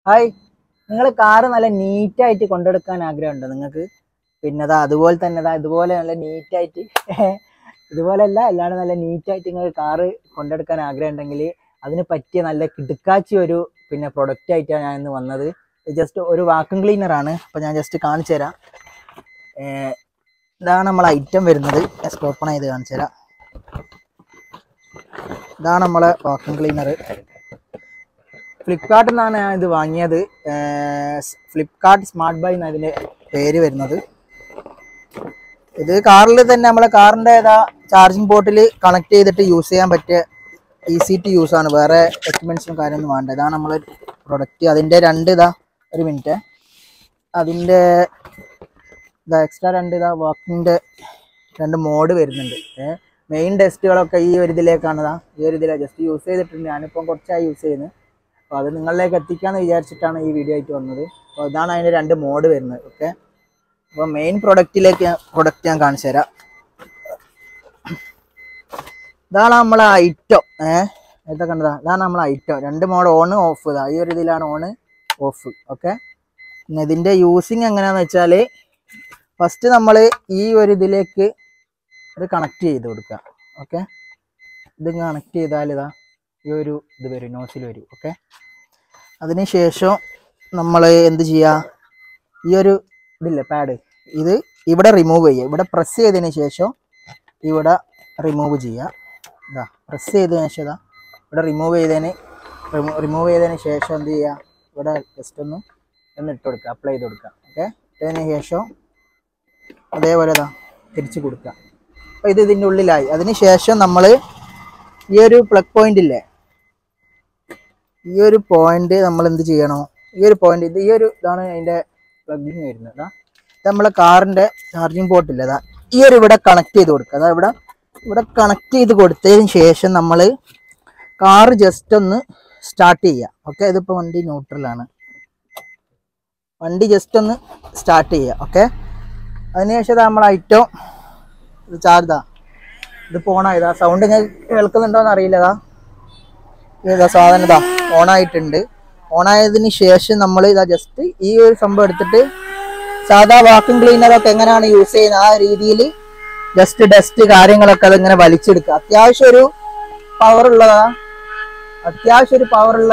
hi നിങ്ങൾ car നല്ല നീറ്റായിട്ട് കൊണ്ടെടുക്കാൻ ആഗ്രഹമുണ്ടോ നിങ്ങൾക്ക് പിന്നെ അതാ അതുപോലെ തന്നെ അതാ ഇതുപോലെ നല്ല നീറ്റായിട്ട് ഇതുപോലെയല്ല അല്ലാണ്ട് നല്ല നീറ്റായിട്ട് നിങ്ങൾ കാറ് കൊണ്ടെടുക്കാൻ ആഗ്രഹം ഉണ്ടെങ്കിൽ അതിന് പറ്റിയ നല്ല കിടുക്കാച്ചി ഒരു പിന്നെ പ്രൊഡക്റ്റ് ആയിട്ടാണ് ഞാൻ ഇന്ന് വന്നത് ജസ്റ്റ് ഒരു വാക്യൂം ക്ലീനർ ആണ് അപ്പോൾ ഞാൻ ജസ്റ്റ് കാണിച്ചു തരാം ഏർ ഇതാണ് നമ്മളെ ഐറ്റം വരുന്നത് ജസ്റ്റ് ഓപ്പൺ ചെയ്ത് കാണിച്ചു തരാം ഇതാണ് നമ്മളെ വാക്യൂം ക്ലീനർ ഫ്ലിപ്കാർട്ടിൽ നിന്നാണ് ഞാൻ ഇത് വാങ്ങിയത് ഫ്ലിപ്കാർട്ട് സ്മാർട്ട് ബൈ എന്നാണ് ഇതിൻ്റെ പേര് വരുന്നത് ഇത് കാറിൽ തന്നെ നമ്മളെ കാറിൻ്റെ ഏതാ ചാർജിങ് പോർട്ടിൽ കണക്ട് ചെയ്തിട്ട് യൂസ് ചെയ്യാൻ പറ്റിയ ഈസി ടു യൂസ് ആണ് വേറെ എക്യുപ്മെൻറ്റ്സും കാര്യമൊന്നും വേണ്ട ഇതാണ് നമ്മൾ പ്രൊഡക്റ്റ് അതിൻ്റെ രണ്ട് ഇതാ ഒരു മിനിറ്റ് അതിൻ്റെ ഇതാ എക്സ്ട്രാ രണ്ട് ഇതാ വാക്കിൻ്റെ രണ്ട് മോഡ് വരുന്നുണ്ട് മെയിൻ ടെസ്റ്റുകളൊക്കെ ഈ ഒരു ഇതിലേക്കാണ് ഇതാ ഈ ഒരു ഇതിലാണ് ജസ്റ്റ് യൂസ് ചെയ്തിട്ടുണ്ട് ഞാനിപ്പം കുറച്ചായി യൂസ് ചെയ്യുന്നത് അപ്പോൾ അത് നിങ്ങളിലേക്ക് എത്തിക്കാമെന്ന് വിചാരിച്ചിട്ടാണ് ഈ വീഡിയോ ആയിട്ട് വന്നത് അപ്പോൾ ഇതാണ് അതിൻ്റെ രണ്ട് മോഡ് വരുന്നത് ഓക്കെ അപ്പോൾ മെയിൻ പ്രൊഡക്റ്റിലേക്ക് പ്രൊഡക്റ്റ് ഞാൻ കാണിച്ചു തരാം ഇതാണ് നമ്മളെ ഐറ്റം ഏഹ് ഇതൊക്കെ കണ്ടതാ ഇതാണ് നമ്മളെ ഐറ്റം രണ്ട് മോഡ് ഓൺ ഓഫ് ഇതാ ഈ ഒരു ഇതിലാണ് ഓണ് ഓഫ് ഓക്കെ പിന്നെ ഇതിൻ്റെ യൂസിങ് എങ്ങനെയാണെന്ന് വെച്ചാൽ ഫസ്റ്റ് നമ്മൾ ഈ ഒരു ഇതിലേക്ക് ഇത് കണക്ട് ചെയ്ത് കൊടുക്കുക ഓക്കെ ഇത് കണക്ട് ചെയ്താൽ ഇതാ ഈ ഒരു ഇത് വരും നോസിൽ വരും ഓക്കെ അതിന് ശേഷം നമ്മൾ എന്ത് ചെയ്യുക ഈ ഒരു ഇതില്ലേ പാഡ് ഇത് ഇവിടെ റിമൂവ് ചെയ്യുക ഇവിടെ പ്രസ് ചെയ്തതിന് ശേഷം ഇവിടെ റിമൂവ് ചെയ്യുക ഇതാ പ്രസ് ചെയ്തതിന് ശേഷം ഇതാ ഇവിടെ റിമൂവ് ചെയ്തതിന് റിമൂവ് ചെയ്തതിന് ശേഷം എന്ത് ചെയ്യുക ഇവിടെ ജസ്റ്റ് ഒന്ന് ഒന്ന് ഇട്ട് കൊടുക്കുക അപ്ലൈ ചെയ്ത് കൊടുക്കുക ഓക്കെ ഇട്ടതിന് ശേഷം അതേപോലെ ഇതാ തിരിച്ച് കൊടുക്കുക അപ്പോൾ ഇത് ഇതിൻ്റെ ഉള്ളിലായി അതിന് ശേഷം നമ്മൾ ഈ ഒരു പ്ലഗ് പോയിന്റ് ഇല്ലേ ഈ ഒരു പോയിന്റ് നമ്മൾ എന്ത് ചെയ്യണോ ഈ ഒരു പോയിന്റ് ഇത് ഈ ഒരു ഇതാണ് അതിൻ്റെ പ്ലഗിങ് വരുന്നത് ഇതാ ഇത് നമ്മളെ കാറിൻ്റെ ചാർജിങ് പോർട്ട് ഇല്ല അതാ ഈ ഒരു ഇവിടെ കണക്ട് ചെയ്ത് കൊടുക്കുക അതാ ഇവിടെ ഇവിടെ കണക്ട് ചെയ്ത് കൊടുത്തതിന് ശേഷം നമ്മൾ കാറ് ജസ്റ്റ് ഒന്ന് സ്റ്റാർട്ട് ചെയ്യുക ഓക്കെ ഇതിപ്പോൾ വണ്ടി ന്യൂട്രലാണ് വണ്ടി ജസ്റ്റ് ഒന്ന് സ്റ്റാർട്ട് ചെയ്യുക ഓക്കെ അതിനുശേഷം നമ്മൾ ഐറ്റം ഇത് ചാർജാ ഇത് പോണായതാ സൗണ്ട് ഞാൻ കേൾക്കുന്നുണ്ടോ എന്ന് അറിയില്ല ഇതാ ഇതാ സാധനം ഇതാ ഓണായിട്ടുണ്ട് ഓണായതിന് ശേഷം നമ്മൾ ഇതാ ജസ്റ്റ് ഈ ഒരു സംഭവം എടുത്തിട്ട് സാധാ വാക്യൂം ക്ലീനറൊക്കെ എങ്ങനെയാണ് യൂസ് ചെയ്യുന്നത് ആ രീതിയിൽ ജസ്റ്റ് ഡസ്റ്റ് കാര്യങ്ങളൊക്കെ അതിങ്ങനെ വലിച്ചെടുക്കുക അത്യാവശ്യം ഒരു പവർ ഉള്ളതാ അത്യാവശ്യം ഒരു പവറുള്ള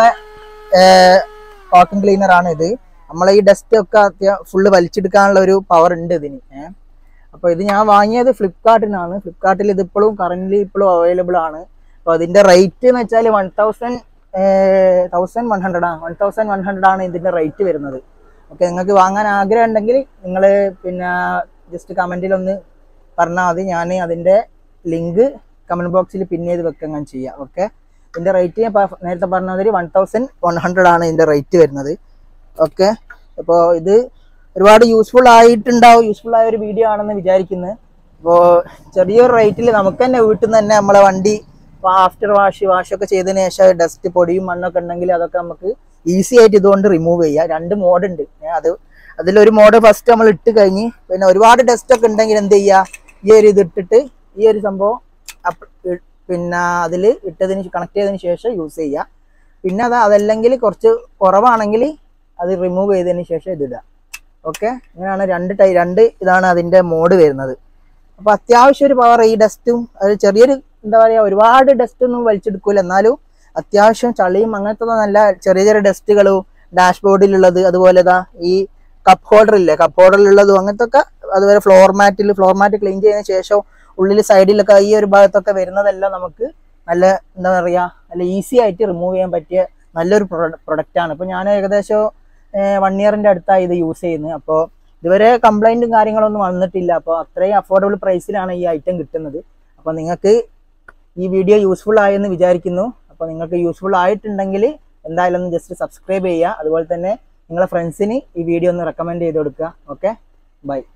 വാക്യൂം ക്ലീനർ ആണ് ഇത് നമ്മളെ ഈ ഡസ്റ്റ് ഒക്കെ അത്യാ ഫുള്ള് വലിച്ചെടുക്കാനുള്ള ഒരു പവർ ഉണ്ട് ഇതിന് ഏഹ് അപ്പോൾ ഇത് ഞാൻ വാങ്ങിയത് ഫ്ലിപ്കാർട്ടിനാണ് ഫ്ലിപ്കാർട്ടിൽ ഇത് ഇപ്പോഴും കറന്റ് ഇപ്പോഴും അവൈലബിൾ ആണ് അപ്പോൾ അതിന്റെ റേറ്റ് എന്ന് വെച്ചാൽ one thousand thousand one hundred ആണ് വൺ തൗസൻഡ് വൺ ഹൺഡ്രഡ് ആണ് ഇതിന്റെ റേറ്റ് വരുന്നത് ഓക്കെ നിങ്ങൾക്ക് വാങ്ങാൻ ആഗ്രഹം ഉണ്ടെങ്കിൽ നിങ്ങൾ പിന്നെ ജസ്റ്റ് കമൻറ്റിൽ ഒന്ന് പറഞ്ഞാൽ മതി ഞാൻ അതിന്റെ ലിങ്ക് കമന്റ് ബോക്സിൽ പിൻ ചെയ്ത് വെക്കാൻ ഞാൻ ചെയ്യാം ഓക്കെ ഇതിന്റെ റേറ്റ് ഞാൻ പ- നേരത്തെ പറഞ്ഞ മാതിരി വൺ തൗസൻഡ് വൺ ഹൺഡ്രഡ് ആണ് ഇതിന്റെ റേറ്റ് വരുന്നത് ഓക്കെ അപ്പോൾ ഇത് ഒരുപാട് യൂസ്ഫുൾ ആയിട്ടുണ്ടാവും യൂസ്ഫുൾ ആയ ഒരു വീഡിയോ ആണെന്ന് വിചാരിക്കുന്നത് അപ്പോൾ ചെറിയൊരു റേറ്റിൽ നമുക്ക് തന്നെ വീട്ടിൽ നിന്ന് തന്നെ നമ്മളെ വണ്ടി ആഫ്റ്റർ വാഷ് വാഷൊക്കെ ചെയ്തതിന് ശേഷം ഡസ്റ്റ് പൊടിയും മണ്ണൊക്കെ ഉണ്ടെങ്കിൽ അതൊക്കെ നമുക്ക് ഈസി ആയിട്ട് ഇതുകൊണ്ട് റിമൂവ് ചെയ്യാം രണ്ട് മോഡ് ഉണ്ട് ഏ, അത് അതിലൊരു മോഡ് ഫസ്റ്റ് നമ്മൾ ഇട്ട് കഴിഞ്ഞ് പിന്നെ ഒരുപാട് ഡസ്റ്റ് ഒക്കെ ഉണ്ടെങ്കിൽ എന്ത് ചെയ്യുക ഈ ഒരു ഇത് ഇട്ടിട്ട് ഈ ഒരു സംഭവം അപ്പ് ഇ- പിന്നെ അതിൽ ഇട്ടതിന് കണക്ട് ചെയ്തതിന് ശേഷം യൂസ് ചെയ്യുക പിന്നെ അത് അതല്ലെങ്കിൽ കുറച്ച് കുറവാണെങ്കിൽ അത് റിമൂവ് ചെയ്തതിന് ശേഷം ഇതിടുക ഓക്കെ ഇങ്ങനെയാണ് രണ്ട് ടൈ രണ്ട് ഇതാണ് അതിൻ്റെ മോഡ് വരുന്നത് അപ്പോൾ അത്യാവശ്യം ഒരു പവർ ഈ ഡസ്റ്റും അത് ചെറിയൊരു എന്താ പറയുക ഒരുപാട് ഡസ്റ്റ് ഒന്നും വലിച്ചെടുക്കൂല എന്നാലും അത്യാവശ്യം ചളിയും അങ്ങനത്തെ നല്ല ചെറിയ ചെറിയ ഡസ്റ്റുകളും ഡാഷ്ബോർഡിലുള്ളത് അതുപോലെ ഇതാ ഈ കപ്പ് ഹോൾഡർ ഇല്ലേ കപ്പ് ഹോൾഡറിലുള്ളതും അങ്ങനത്തെ ഒക്കെ അതുപോലെ ഫ്ലോർ മാറ്റിൽ ഫ്ലോർ മാറ്റ് ക്ലീൻ ചെയ്തതിന് ശേഷം ഉള്ളിൽ സൈഡിലൊക്കെ ഈ ഒരു ഭാഗത്തൊക്കെ വരുന്നതെല്ലാം നമുക്ക് നല്ല എന്താ പറയുക നല്ല ഈസി ആയിട്ട് റിമൂവ് ചെയ്യാൻ പറ്റിയ നല്ലൊരു പ്രൊഡക്റ്റ് ആണ് ഇപ്പോൾ ഞാൻ ഏകദേശം വൺ ഇയറിൻ്റെ അടുത്തായി ഇത് യൂസ് ചെയ്യുന്നത് അപ്പോൾ ഇതുവരെ കംപ്ലൈൻറ്റും കാര്യങ്ങളൊന്നും വന്നിട്ടില്ല അപ്പോൾ അത്രയും അഫോർഡബിൾ പ്രൈസിലാണ് ഈ ഐറ്റം കിട്ടുന്നത് അപ്പോൾ നിങ്ങൾക്ക് ഈ വീഡിയോ യൂസ്ഫുൾ ആയെന്ന് വിചാരിക്കുന്നു അപ്പോൾ നിങ്ങൾക്ക് യൂസ്ഫുൾ ആയിട്ടുണ്ടെങ്കിൽ എന്തായാലും ഒന്ന് ജസ്റ്റ് സബ്സ്ക്രൈബ് ചെയ്യുക അതുപോലെ തന്നെ നിങ്ങളെ ഫ്രണ്ട്സിന് ഈ വീഡിയോ ഒന്ന് റെക്കമെൻഡ് ചെയ്ത് കൊടുക്കുക ഓക്കെ ബൈ